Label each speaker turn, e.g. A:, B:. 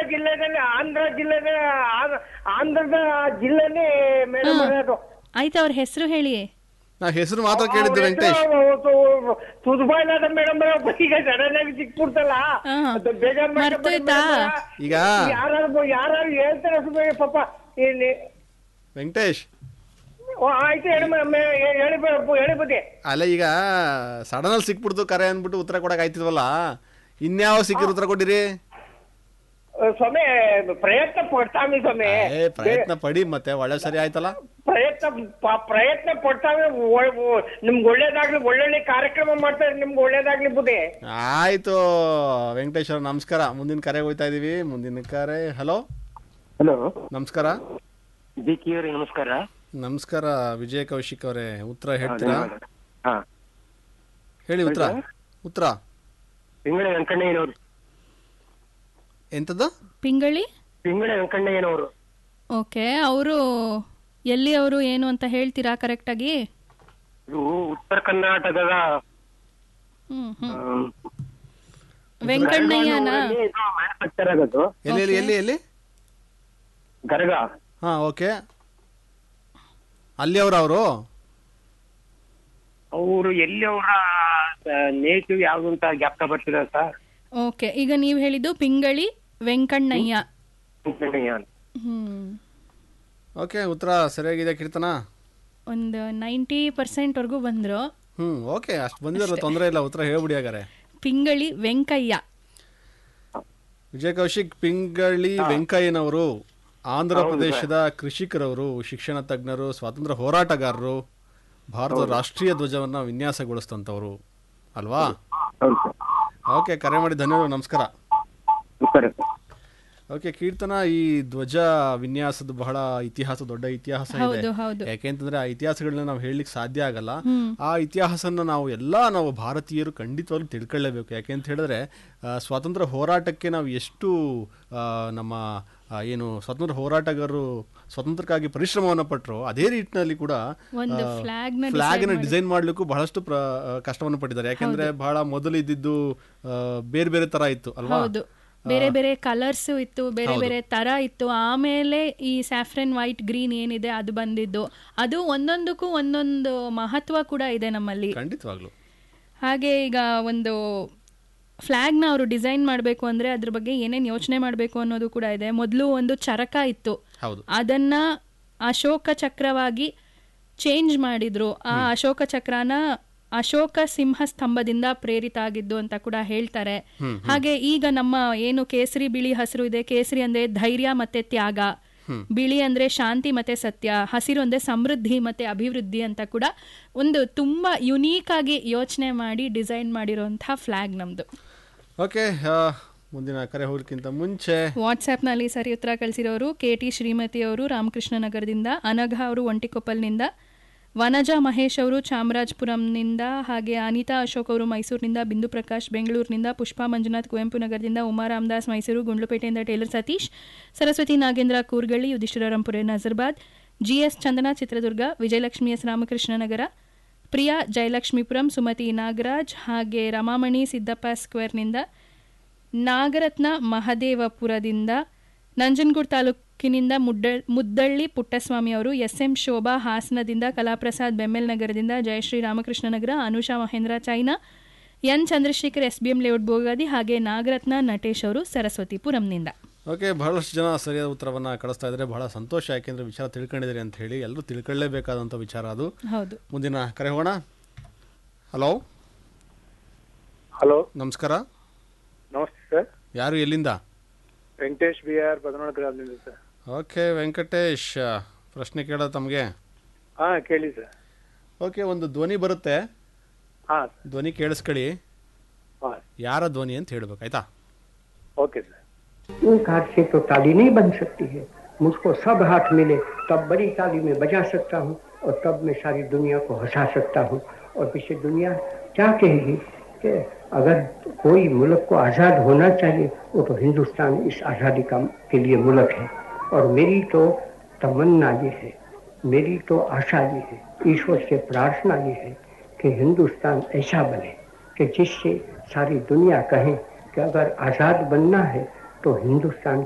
A: ಜಿಲ್ಲೆದಲ್ಲಿ ಆಂಧ್ರ ಜಿಲ್ಲೆದ ಆ- ಆಂಧ್ರದ ಜಿಲ್ಲೆನೇ ಮೇಡಮ್ ಅದು
B: ಆಯ್ತು ಅವ್ರ ಹೆಸರು ಹೇಳಿ
C: ನಾ ಹೆಸರು ಮಾತ್ರ ಕೇಳಿದ್ದು ವೆಂಕಟೇಶ್
A: ತುದುಬಾಯ್ಲಾದ ಮೇಡಮ್ ಈಗ ಸಡನ್ ಆಗಿ ಸಿಕ್ಬಿಡ್ತಲ್ಲ
B: ಹಾ.
A: ಅದು ಬೇಜಾರ್ ಮಾಡ್ಕೊಬೇಡಿ
B: ಮರ್ತೋಯ್ತಾ?
A: madam.
C: ಈಗ
A: ಯಾರು ಯಾರು ಹೇಳ್ತಾರೆ ಸುಮ್ಮನೆ ಪಾಪ ಇಲ್ಲಿ
C: ವೆಂಕಟೇಶ್
A: ಓ, ಆಯ್ತು ಹೇಳಿ ಮೇಡಮ್ ಹೇಳಿ ಬ- ಹೇಳಿ ಬುದ್ಧಿ
C: ಅಲ್ಲ ಈಗ ಸಡನ್ ಅಲ್ಲಿ ಸಿಕ್ಬಿಡ್ತು ಕರೆ ಅಂದ್ಬಿಟ್ಟು ಉತ್ತರ ಕೊಡಕ್ ಆಯ್ತಿದ್ವಲ್ಲ ಇನ್ಯಾವ ಸಿಕ್ಕಿರ ಉತ್ತರ ಕೊಟ್ಟಿರಿ
A: ಸ್ವಾಮಿ ಪ್ರಯತ್ನ ಪಡ್ತಾಮಿ ಸ್ವಾಮಿ
C: ಏ ಪ್ರಯತ್ನ ಪಡಿ ಮತ್ತೆ ಒಳ್ಳೆ ಸರಿ ಆಯ್ತಲ್ಲ
A: ಪ್ರಯತ್ನ ಪ- ಪ್ರಯತ್ನ ಪಡ್ತಾವೆ ಒ- ಒ- ನಿಮ್ಗೆ ಒಳ್ಳೇದಾಗ್ಲಿ ಒಳ್ಳೊಳ್ಳೆ ಕಾರ್ಯಕ್ರಮ ಮಾಡ್ತಾರೆ ನಿಮ್ಗೆ ಒಳ್ಳೇದಾಗ್ಲಿ ಬುದ್ಧಿ
C: ಆಯ್ತು ವೆಂಕಟೇಶ್ ಅವ್ರ ನಮಸ್ಕಾರ ಮುಂದಿನ ಕರೆ ಹೋಯ್ತಾ ಇದೀವಿ ಮುಂದಿನ ಕರೆ ಹಲೋ
D: ಹಲೋ
C: ನಮಸ್ಕಾರ
D: ಜಿ ಕೆ ಅವರೇ ನಮಸ್ಕಾರ
C: ನಮಸ್ಕಾರ ವಿಜಯ ಕೌಶಿಕ್ ಅವರೇ ಉತ್ತರ ಹೇಳ್ತೀರಾ
D: ಹಾ
C: ಹೇಳಿ ಉತ್ತರ ಉತ್ತರ
D: ಪಿಂಗಳೆ ವೆಂಕಣ್ಣಯ್ಯನವರು
C: ಎಂತದ್ದು
B: ಪಿಂಗಳಿ
D: ಪಿಂಗಳೆ ವೆಂಕಣ್ಣಯ್ಯನವರು
B: ಓಕೆ ಅವರು ಎಲ್ಲಿ ಅವರು ಏನು ಅಂತ ಹೇಳ್ತೀರಾ ಕರೆಕ್ಟಾಗಿ
D: ಇದು ಉತ್ತರ ಕರ್ನಾಟಕದ
B: ಹ್ಮ್ ಹ್ಮ್
D: ಆಮ್,
B: ವೆಂಕಣ್ಣಯ್ಯನ
D: ಊರಲ್ಲಿ ಇದು ಮ್ಯಾನುಫ್ಯಾಕ್ಚರ್ ಆಗೋದು
C: ಎಲ್ಲಿ ಎಲ್ಲಿ ಎಲ್ಲಿ ಎಲ್ಲಿ
D: ಗರಗ
C: ಹಾ ಓಕೆ ಅಲ್ಲಿ ಅವ್ರ ಅವರು
D: ಅವರು ಎಲ್ಲಿ ಅವರ ನೇಟಿವ್ ಯಾವ್ದು ಅಂತ ಜ್ಞಾಪಕ ಬರ್ತಿದೆ ಸರ್
B: ಓಕೆ ಈಗ ನೀವು ಹೇಳಿದ್ದು ಪಿಂಗಳಿ ವೆಂಕಣ್ಣಯ್ಯ
D: ವೆಂಕಣ್ಣಯ್ಯ ಅಂತ.
B: ಹ್ಮ್
C: ಓಕೆ ಉತ್ತರ ಸರಿಯಾಗಿದೆ ಕೀರ್ತನ
B: ಒಂದು ನೈಂಟಿ ಪರ್ಸೆಂಟ್ವರೆಗೂ ಬಂದರು
C: ಹ್ಮ್ ಓಕೆ ಅಷ್ಟು ಬಂದಿರಲ್ಲ ತೊಂದರೆ ಇಲ್ಲ ಉತ್ತರ ಹೇಳ್ಬಿಡಿ ಹಾಗಾರೆ
B: ಪಿಂಗಳಿ ವೆಂಕಯ್ಯ
C: ವಿಜಯ ಕೌಶಿಕ್ ಪಿಂಗಳಿ ವೆಂಕಯ್ಯನವರು ಆಂಧ್ರ ಪ್ರದೇಶದ ಕೃಷಿಕರವರು ಶಿಕ್ಷಣ ತಜ್ಞರು ಸ್ವಾತಂತ್ರ್ಯ ಹೋರಾಟಗಾರರು ಭಾರತದ ರಾಷ್ಟ್ರೀಯ ಧ್ವಜವನ್ನ ವಿನ್ಯಾಸಗೊಳಿಸಿದಂಥವ್ರು ಅಲ್ವಾ
D: ಹೌದು ಸರ್
C: ಓಕೆ ಕರೆ ಮಾಡಿ ಧನ್ಯವಾದ ನಮಸ್ಕಾರ
D: ಸರಿ ಸರ್
C: ಓಕೆ ಕೀರ್ತನ ಈ ಧ್ವಜ ವಿನ್ಯಾಸದ ಬಹಳ ಇತಿಹಾಸ ದೊಡ್ಡ ಇತಿಹಾಸ ಇದೆ
B: ಹೌದು ಹೌದು
C: ಯಾಕೆಂತಂದ್ರೆ ಆ ಇತಿಹಾಸಗಳನ್ನ ನಾವು ಹೇಳಲಿಕ್ಕೆ ಸಾಧ್ಯ ಆಗಲ್ಲ ಆ ಇತಿಹಾಸನ ನಾವು ಎಲ್ಲ ನಾವು ಭಾರತೀಯರು ಖಂಡಿತವಾಗ್ಲೂ ತಿಳ್ಕೊಳ್ಳೇಬೇಕು ಯಾಕೆ ಅಂತ ಹೇಳಿದ್ರೆ ಆ, ಸ್ವಾತಂತ್ರ್ಯ ಹೋರಾಟಕ್ಕೆ ನಾವು ಎಷ್ಟು ಆ, ನಮ್ಮ ಆ, ಏನು ಸ್ವಾತಂತ್ರ್ಯ ಹೋರಾಟಗಾರರು ಸ್ವಾತಂತ್ರ್ಯಕ್ಕಾಗಿ ಪರಿಶ್ರಮವನ್ನು ಪಟ್ಟರು ಅದೇ ರೀತಿನಲ್ಲಿ ಕೂಡ
B: ಒಂದು flag ನ
C: ಫ್ಲಾಗ್ ನ ಡಿಸೈನ್ ಮಾಡ್ಲಿಕ್ಕೂ ಬಹಳಷ್ಟು ಪ್ರ ಆ, ಕಷ್ಟವನ್ನು ಪಟ್ಟಿದ್ದಾರೆ ಯಾಕೆಂದ್ರೆ ಬಹಳ ಮೊದಲು ಇದ್ದಿದ್ದು ಆ, ಬೇರೆ ಬೇರೆ ತರ ಇತ್ತು ಅಲ್ವಾ
B: ಹೌದು ಬೇರೆ ಬೇರೆ ಕಲರ್ಸ್ ಇತ್ತು ಬೇರೆ ಬೇರೆ ತರ ಇತ್ತು ಆಮೇಲೆ ಈ ಸ್ಯಾಫ್ರನ್ ವೈಟ್ ಗ್ರೀನ್ ಏನಿದೆ ಅದು ಬಂದಿದ್ದು ಅದು ಒಂದೊಂದಕ್ಕೂ ಒಂದೊಂದು ಮಹತ್ವ ಕೂಡ ಇದೆ ನಮ್ಮಲ್ಲಿ
C: ಖಂಡಿತವಾಗ್ಲು
B: ಹಾಗೆ ಈಗ ಒಂದು ಫ್ಲ್ಯಾಗ್ನ ಅವರು ಡಿಸೈನ್ ಮಾಡಬೇಕು ಅಂದರೆ ಅದ್ರ ಬಗ್ಗೆ ಏನೇನು ಯೋಚನೆ ಮಾಡಬೇಕು ಅನ್ನೋದು ಕೂಡ ಇದೆ ಮೊದಲು ಒಂದು ಚರಕ ಇತ್ತು
C: ಹೌದು
B: ಅದನ್ನ ಅಶೋಕ ಚಕ್ರವಾಗಿ ಚೇಂಜ್ ಮಾಡಿದ್ರು ಆ ಅಶೋಕ ಚಕ್ರನ ಅಶೋಕ ಸಿಂಹ ಸ್ತಂಭದಿಂದ ಪ್ರೇರಿತ ಆಗಿದ್ದು ಅಂತ ಕೂಡ ಹೇಳ್ತಾರೆ ಹಾಗೆ ಈಗ ನಮ್ಮ ಏನು ಕೇಸರಿ ಬಿಳಿ ಹಸಿರು ಇದೆ ಕೇಸರಿ ಅಂದ್ರೆ ಧೈರ್ಯ ಮತ್ತೆ ತ್ಯಾಗ ಬಿಳಿ ಅಂದ್ರೆ ಶಾಂತಿ ಮತ್ತೆ ಸತ್ಯ ಹಸಿರು ಅಂದ್ರೆ ಸಮೃದ್ಧಿ ಮತ್ತೆ ಅಭಿವೃದ್ಧಿ ಅಂತ ಕೂಡ ಒಂದು ತುಂಬಾ ಯುನೀಕ್ ಆಗಿ ಯೋಚನೆ ಮಾಡಿ ಡಿಸೈನ್ ಮಾಡಿರುವಂತಹ ಫ್ಲಾಗ್ ನಮ್ದು
C: ಓಕೆ ಮುಂದಿನ ಕರೆ ಹೋಗ್ಲಿಕ್ಕಿಂತ ಮುಂಚೆ
B: ವಾಟ್ಸ್ಆ್ಯಪ್ನಲ್ಲಿ ಸರಿ ಉತ್ತರ ಕಳಿಸಿರೋರು ಕೆ ಟಿ ಶ್ರೀಮತಿ ಅವರು ರಾಮಕೃಷ್ಣ ನಗರದಿಂದ ಅನಘ ಅವರು ಒಂಟಿಕೊಪ್ಪಲ್ನಿಂದ ವನಜಾ ಮಹೇಶ್ ಅವರು ಚಾಮರಾಜಪುರಂನಿಂದ ಹಾಗೆ ಅನಿತಾ ಅಶೋಕ್ ಅವರು ಮೈಸೂರಿನಿಂದ ಬಿಂದು ಪ್ರಕಾಶ್ ಬೆಂಗಳೂರಿನಿಂದ ಪುಷ್ಪಾ ಮಂಜುನಾಥ್ ಕುವೆಂಪು ನಗರದಿಂದ ಉಮಾ ರಾಮದಾಸ್ ಮೈಸೂರು ಗುಂಡ್ಲುಪೇಟೆಯಿಂದ ಟೇಲರ್ ಸತೀಶ್ ಸರಸ್ವತಿ ನಾಗೇಂದ್ರ ಕೂರ್ಗಳ್ಳಿ ಯುಧಿಷ್ಠಿರರಂಪುರೆ ನಜರ್ಬಾದ್ ಜಿಎಸ್ ಚಂದನಾ ಚಿತ್ರದುರ್ಗ ವಿಜಯಲಕ್ಷ್ಮಿ ಎಸ್ ರಾಮಕೃಷ್ಣ ನಗರ ಪ್ರಿಯಾ ಜಯಲಕ್ಷ್ಮೀಪುರಂ ಸುಮತಿ ನಾಗರಾಜ್ ಹಾಗೆ ರಮಾಮಣಿ ಸಿದ್ದಪ್ಪ ಸ್ಕ್ವೇರ್ನಿಂದ ನಾಗರತ್ನ ಮಹದೇವಪುರದಿಂದ ನಂಜನಗೂಡು ತಾಲೂಕಿನಿಂದ ಮುಡ್ಡ ಮುದ್ದಳ್ಳಿ ಪುಟ್ಟಸ್ವಾಮಿ ಅವರು ಎಸ್ ಎಂ ಶೋಭಾ ಹಾಸನದಿಂದ ಕಲಾಪ್ರಸಾದ್ ಬೆಮ್ಮೆಲ್ ನಗರದಿಂದ ಜಯಶ್ರೀ ರಾಮಕೃಷ್ಣ ನಗರ ಅನುಷಾ ಮಹೇಂದ್ರ ಚೈನಾ N Chandrashekhar S B M layout Bogadi ಹಾಗೆ ನಾಗರತ್ನ ನಟೇಶ್ ಅವರು ಸರಸ್ವತಿಪುರಂನಿಂದ
C: ಓಕೆ ಬಹಳಷ್ಟು ಜನ ಸರಿಯಾದ ಉತ್ತರವನ್ನ ಕಳಿಸ್ತಾ ಇದ್ದಾರೆ ಬಹಳ ಸಂತೋಷ ಯಾಕೆಂದ್ರೆ ವಿಚಾರ ತಿಳ್ಕೊಂಡಿದ್ದೀರಿ ಅಂತ ಹೇಳಿ ಎಲ್ಲರೂ ತಿಳ್ಕೊಳ್ಳೇಬೇಕಾದಂಥ ವಿಚಾರ ಅದು
B: ಹೌದು
C: ಮುಂದಿನ ಕರೆ ಹೋಗೋಣ ಹಲೋ
E: ಹಲೋ
C: ನಮಸ್ಕಾರ
E: ನಮಸ್ತೆ ಸರ್
C: ಯಾರು ಎಲ್ಲಿಂದ
E: ವೆಂಕಟೇಶ್ ಬಿ ಆರ್ ಬದನೋಳ ಗ್ರಾಮದಿಂದ ಸರ್
C: ಓಕೆ ವೆಂಕಟೇಶ್ ಪ್ರಶ್ನೆ ಕೇಳೋದು ತಮಗೆ
E: ಹಾ ಕೇಳಿ ಸರ್
C: ಓಕೆ ಒಂದು ಧ್ವನಿ ಬರುತ್ತೆ
E: ಹಾ
C: ಧ್ವನಿ ಕೇಳಿಸ್ಕೊಳ್ಳಿ
E: ಹಾ
C: ಯಾರ ಧ್ವನಿ ಅಂತ ಹೇಳ್ಬೇಕು ಆಯ್ತಾ
E: ಓಕೆ ಸರ್
F: एक हाथ से तो ताली नहीं बन सकती है मुझको सब हाथ मिले तब बड़ी ताली में बजा सकता हूँ और तब मैं सारी दुनिया को हंसा सकता हूँ और पीछे दुनिया क्या कहेगी कि अगर कोई मुल्क को आज़ाद होना चाहिए वो तो हिंदुस्तान इस आज़ादी का के लिए मुल्क है और मेरी तो तमन्ना ये है मेरी तो आशा ये है ईश्वर से प्रार्थना ये है कि हिंदुस्तान ऐसा बने कि जिससे सारी दुनिया कहे कि अगर आज़ाद बनना है तो हिंदुस्तान